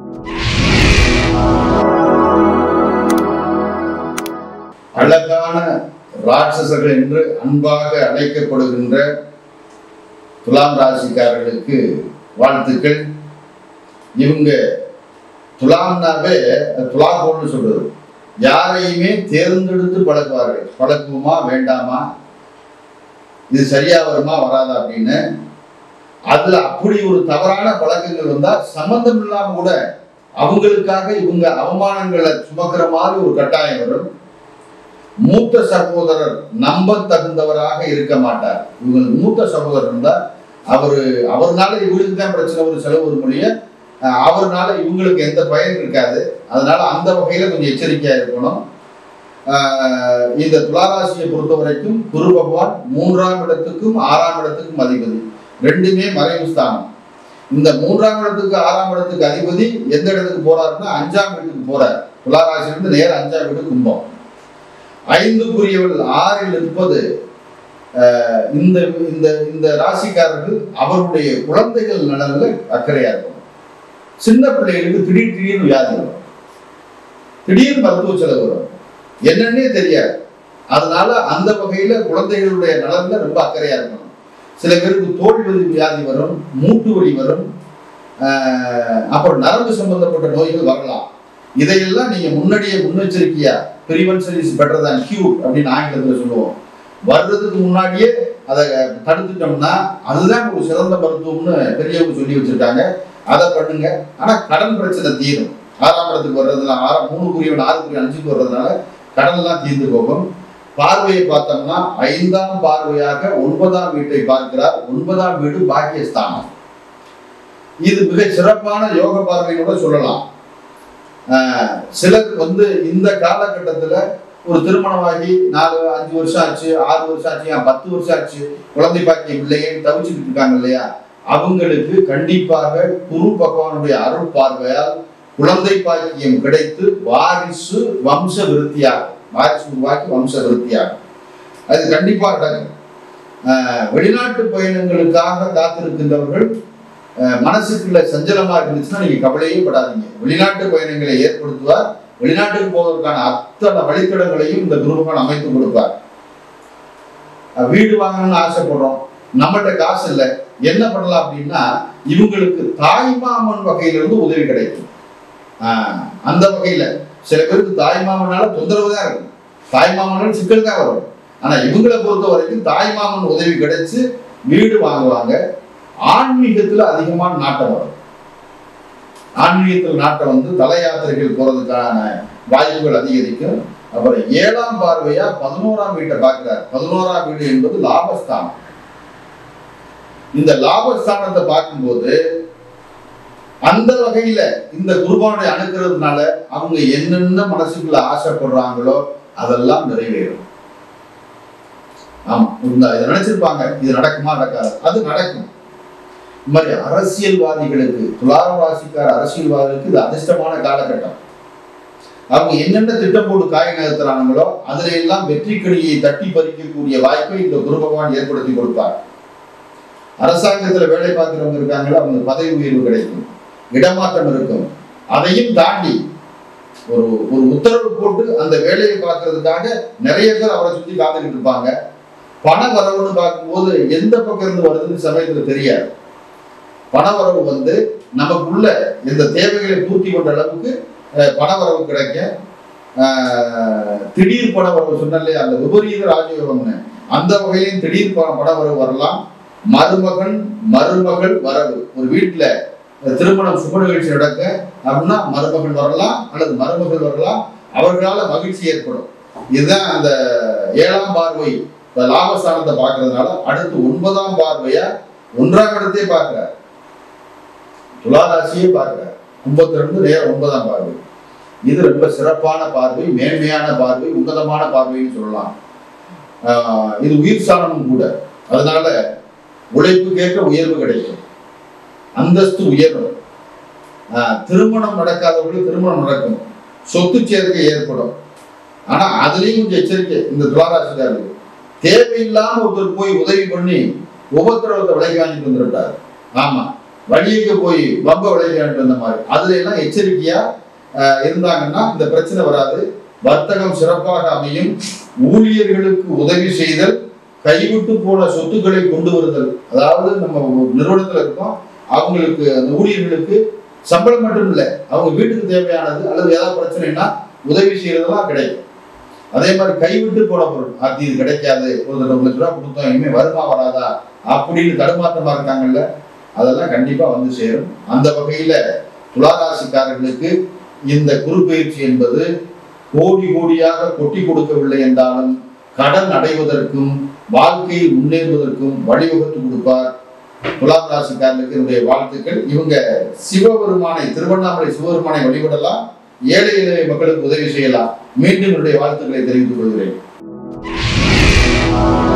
அழகான ராட்சசர்கள் என்று அன்பாக அழைக்கப்படுகின்ற துலாம் ராசிக்காரர்களுக்கு வாழ்த்துக்கள் இவங்க துலாம்னாவே துலாக்கோன்னு சொல்றது யாரையுமே தேர்ந்தெடுத்து பழகுவார்கள் பழக்குவோமா வேண்டாமா இது சரியா வருமா வராதா அப்படின்னு அதுல அப்படி ஒரு தவறான பழக்கங்கள் வந்தா சம்பந்தம் இல்லாம கூட அவங்களுக்காக இவங்க அவமானங்களை சுமக்கிற மாதிரி ஒரு கட்டாயம் வரும் மூத்த சகோதரர் நம்ப தகுந்தவராக இருக்க மாட்டார் இவங்களுக்கு மூத்த சகோதரர் இருந்தா அவரு அவர்னால இவங்களுக்கு தான் பிரச்சனை ஒரு செலவு ஒரு மொழிய அவர்னால இவங்களுக்கு எந்த பயன் இருக்காது அதனால அந்த வகையில கொஞ்சம் எச்சரிக்கையா இருக்கணும் ஆஹ் இந்த துளாராசியை பொறுத்த வரைக்கும் குரு பகவான் மூன்றாம் இடத்துக்கும் ஆறாம் இடத்துக்கும் அதிபதி ரெண்டுமே மறைவு ஸ்தானம் இந்த மூன்றாம் இடத்துக்கு ஆறாம் இடத்துக்கு அதிபதி எந்த இடத்துக்கு போறாருன்னா அஞ்சாம் வீட்டுக்கு போறார் துளாராசிலிருந்து நேர அஞ்சாம் வீடு கும்பம் ஐந்துக்குரியவர்கள் ஆறில் இருப்பது ஆஹ் இந்த இந்த இந்த ராசிக்காரர்கள் அவருடைய குழந்தைகள் நலன்ல அக்கறையா இருக்கும் சின்ன பிள்ளைகளுக்கு திடீர் திடீர்னு வியாதி வரும் திடீர் மருத்துவ செலவு வரும் என்னன்னே தெரியாது அதனால அந்த வகையில குழந்தைகளுடைய நலன்ல ரொம்ப அக்கறையா இருக்கணும் சில பேருக்கு தோல் வலி வியாதி வரும் மூட்டு வலி வரும் ஆஹ் அப்புறம் நரம்பு சம்பந்தப்பட்ட நோய்கள் வரலாம் இதையெல்லாம் நீங்க முன்னாடியே முன்னெச்சரிக்கையா prevention is better than cure அப்படின்னு ஆங்கிலத்துல சொல்லுவோம் வர்றதுக்கு முன்னாடியே அதை தடுத்துட்டோம்னா அதுதான் ஒரு சிறந்த மருத்துவம்னு பெரியவங்க சொல்லி வச்சிருக்காங்க அதை பண்ணுங்க ஆனா கடன் பிரச்சனை தீரும் ஆறாம் இடத்துக்கு வர்றதுனால ஆறாம் மூணுக்குரியவன் ஆறுக்குரிய அஞ்சுக்கு வர்றதுனால கடன்லாம் தீர்ந்து போகும் பார்வையை பார்த்தோம்னா ஐந்தாம் பார்வையாக ஒன்பதாம் வீட்டை பார்க்கிறார் ஒன்பதாம் வீடு பாக்கியஸ்தானம் இது மிக சிறப்பான யோக பார்வையோட சொல்லலாம் ஆஹ் சிலர் வந்து இந்த காலகட்டத்துல ஒரு திருமணமாகி நாலு அஞ்சு வருஷம் ஆச்சு ஆறு வருஷம் ஆச்சு ஏன் பத்து வருஷம் ஆச்சு குழந்தை பாக்கியம் இல்லையேன்னு தவிச்சுக்கிட்டு இருக்காங்க இல்லையா அவங்களுக்கு கண்டிப்பாக குரு பகவானுடைய அருள் பார்வையால் குழந்தை பாக்கியம் கிடைத்து வாரிசு வம்ச விருத்தியாகும் வாரிசு உருவாக்கி வம்ச விருத்தியாகும் அது கண்டிப்பா நடக்கும் ஆஹ் வெளிநாட்டு பயணங்களுக்காக காத்திருக்கின்றவர்கள் ஆஹ் மனசுக்குள்ள சஞ்சலமா இருந்துச்சுன்னா நீங்க கவலையே படாதீங்க வெளிநாட்டு பயணங்களை ஏற்படுத்துவார் வெளிநாட்டுக்கு போவதற்கான அத்தனை வழித்தடங்களையும் இந்த குருபகவான் அமைத்து கொடுப்பார் அஹ் வீடு வாங்கணும்னு ஆசைப்படுறோம் நம்மகிட்ட காசு இல்லை என்ன பண்ணலாம் அப்படின்னா இவங்களுக்கு தாய்மாமன் வகையிலிருந்து உதவி கிடைக்கும் ஆஹ் அந்த வகையில சில பேருக்கு தாய்மாமனால தொந்தரவு தான் இருக்கும் தாய்மாமனால சிக்கல் தான் வரும் ஆனா இவங்களை பொறுத்த வரைக்கும் தாய்மாமன் உதவி கிடைச்சு வீடு வாங்குவாங்க ஆன்மீகத்துல அதிகமான நாட்டம் வரும் ஆன்மீகத்தில் நாட்டம் வந்து தல யாத்திரைகள் போறதுக்கான வாய்ப்புகள் அதிகரிக்கும் அப்புறம் ஏழாம் பார்வையா பதினோராம் வீட்டை பார்க்கிறார் பதினோராம் வீடு என்பது லாபஸ்தானம் இந்த லாபஸ்தானத்தை பார்க்கும்போது அந்த வகையில இந்த குருபானுடைய அணுக்கிறதுனால அவங்க என்னென்ன மனசுக்குள்ள ஆசைப்படுறாங்களோ அதெல்லாம் நிறைவேறும் ஆமா இந்த இதை நினைச்சிருப்பாங்க இது நடக்குமா நடக்காது அது நடக்கும் இந்த மாதிரி அரசியல்வாதிகளுக்கு துலாரம் ராசிக்கார அரசியல்வாதிகளுக்கு இது அதிர்ஷ்டமான காலகட்டம் அவங்க என்னென்ன திட்டம் போட்டு காய் நகர்த்துறாங்களோ அதுல எல்லாம் வெற்றி கணியை தட்டி பறிக்கக்கூடிய வாய்ப்பை இந்த குரு பகவான் ஏற்படுத்தி கொடுப்பார் அரசாங்கத்துல வேலை பார்க்கிறவங்க இருக்காங்களோ அவங்க பதவி உயர்வு கிடைக்கும் இடமாற்றம் இருக்கும் அதையும் தாண்டி ஒரு ஒரு உத்தரவு போட்டு அந்த வேலையை பார்க்கறதுக்காக நிறைய பேர் அவரை சுத்தி காத்துக்கிட்டு இருப்பாங்க பண வரவுன்னு பார்க்கும்போது எந்த பக்கம் இருந்து வருதுன்னு சமயத்துல தெரியாது பண வரவு வந்து நமக்குள்ள இந்த தேவைகளை பூர்த்தி கொண்ட அளவுக்கு அஹ், பண வரவு கிடைக்க அஹ், திடீர் பண வரவு சொன்னாலே அந்த விபரீத ராஜயோகம்னு அந்த வகையிலையும் திடீர் பண பண வரவு வரலாம் மருமகன் மருமகள் வரவு ஒரு வீட்டுல திருமணம் சுப நிகழ்ச்சி நடக்க அப்படின்னா மருமகள் வரலாம் அல்லது மருமகள் வரலாம் அவர்களால மகிழ்ச்சி ஏற்படும் இதுதான் அந்த ஏழாம் பார்வை இப்ப லாபஸ்தானத்தை பார்க்கறதுனால அடுத்து ஒன்பதாம் பார்வையா ஒன்றாம் இடத்தையே பார்க்கிறார் துளாராசியே பார்க்கிறார் கும்பத்திலிருந்து நேர ஒன்பதாம் பார்வை இது ரொம்ப சிறப்பான பார்வை மேன்மையான பார்வை உன்னதமான பார்வைன்னு சொல்லலாம் ஆஹ் இது உயிர் சாணமும் கூட அதனால உழைப்புக்கேற்ற உயர்வு கிடைக்கும் அந்தஸ்து உயரும் ஆஹ் திருமணம் நடக்காதவர்களுக்கு திருமணம் நடக்கும் சொத்து சேர்க்கை ஏற்படும் ஆனா அதுலயும் கொஞ்சம் எச்சரிக்கை இந்த துளாராசிக்காரர்கள் தேவையில்லாம ஒருத்தர் போய் உதவி பண்ணி உபத்திரவத்தை விலைக்கு வாங்கிட்டு வந்துட்டார் ஆமா வழியக்கு போய் பம்ப விளையாண்டு வந்த மாதிரி அதுல எல்லாம் எச்சரிக்கையா அஹ், இருந்தாங்கன்னா இந்த பிரச்சனை வராது வர்த்தகம் சிறப்பாக அமையும் ஊழியர்களுக்கு உதவி செய்தல் கைவிட்டு போன சொத்துக்களை கொண்டு வருதல் அதாவது நம்ம ஒரு நிறுவனத்துல இருக்கோம் அவங்களுக்கு அந்த ஊழியர்களுக்கு சம்பளம் மட்டும் இல்லை அவங்க வீட்டுக்கு தேவையானது அல்லது ஏதாவது பிரச்சனைனா உதவி செய்யறதெல்லாம் கிடைக்கும் அதே மாதிரி கைவிட்டு போன பொருள் அது இது கிடைக்காது ஒரு தடவை ஒரு லட்ச ரூபா கொடுத்தோம் இனிமே வருமா வராதா அப்படின்னு தடுமாற்றமா இருக்காங்கல்ல அதெல்லாம் கண்டிப்பா வந்து சேரும் அந்த வகையில துளாராசிக்காரர்களுக்கு இந்த குரு பயிற்சி என்பது கோடி கோடியாக கொட்டி கொடுக்கவில்லை என்றாலும் கடன் அடைவதற்கும் வாழ்க்கையில் முன்னேறுவதற்கும் வழிவகுத்து கொடுப்பார் துலாம் ராசிக்காரர்களுக்கு என்னுடைய வாழ்த்துக்கள் இவங்க சிவபெருமானை திருவண்ணாமலை சிவபெருமானை வழிபடலாம் ஏழை எளிய மக்களுக்கு உதவி செய்யலாம் மீண்டும் என்னுடைய வாழ்த்துக்களை தெரிவித்துக் கொள்கிறேன்